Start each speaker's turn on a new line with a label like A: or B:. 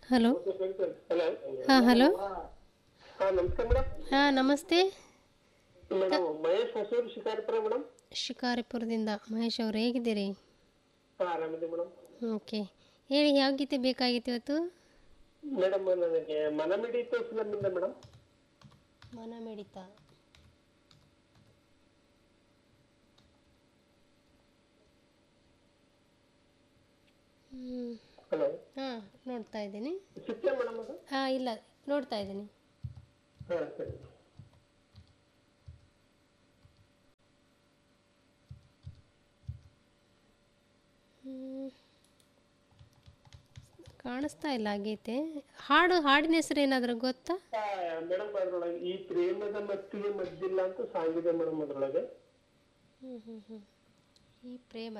A: Hello
B: hello
A: ಹಾಂ hello
B: ಹಾಂ ನಮಸ್ತೆ ಮೇಡಮ್
A: ಹಾಂ ನಮಸ್ತೆ
B: ಮೇಡಮ್ ಮಹೇಶ್ ಹೊಸೂರು ಶಿಕಾರಿಪುರ ಮೇಡಮ್
A: ಶಿಕಾರಿಪುರದಿಂದ ಮಹೇಶ್ ಅವರು ಹೇಗಿದ್ದೀರಿ
B: ಹಾಂ ಆರಾಮಿದೆ ಮೇಡಮ್
A: ಓಕೆ ಹೇಳಿ ಯಾವ ಗೀತೆ ಬೇಕಾಗಿತ್ತು ಇವತ್ತು
B: ಮೇಡಮ್ ನನಗೆ ಮನಮಿಡಿತು ಫಿಲಮಿಂದ ಮೇಡಮ್
A: ಮನ ಮಿಡಿತ ಹ್ಞೂ
B: ಹಲೋ
A: ಹಾಂ ನೋಡ್ತಾ ಇದ್ದೀನಿ
B: ಸಿಕ್ತೆ ಮೇಡಮ್ ಅದು
A: ಹಾಂ ಇಲ್ಲ ನೋಡ್ತಾ ಇದ್ದೀನಿ
B: ಹಾಂ ಸರಿ
A: ಹ್ಮ್. ಕಾಣಿಸ್ತಾ ಇಲ್ಲ ಆ ಗೀತೆ ಹಾಡು ಹಾಡಿನ ಹೆಸರು ಏನಾದರೂ ಗೊತ್ತಾ
B: ಮೇಡಮ್ ಅದ್ರೊಳಗೆ ಈ ಪ್ರೇಮದ ಮತ್ತಿಗೆ ಮದ್ದಿಲ್ಲ ಅಂತ ಸಾಂಗ್ ಇದೆ ಮೇಡಮ್ ಅದ್ರೊಳಗೆ
A: ಹ್ಞೂ ಹ್ಞೂ ಹ್ಞೂ ಈ ಪ್ರೇಮ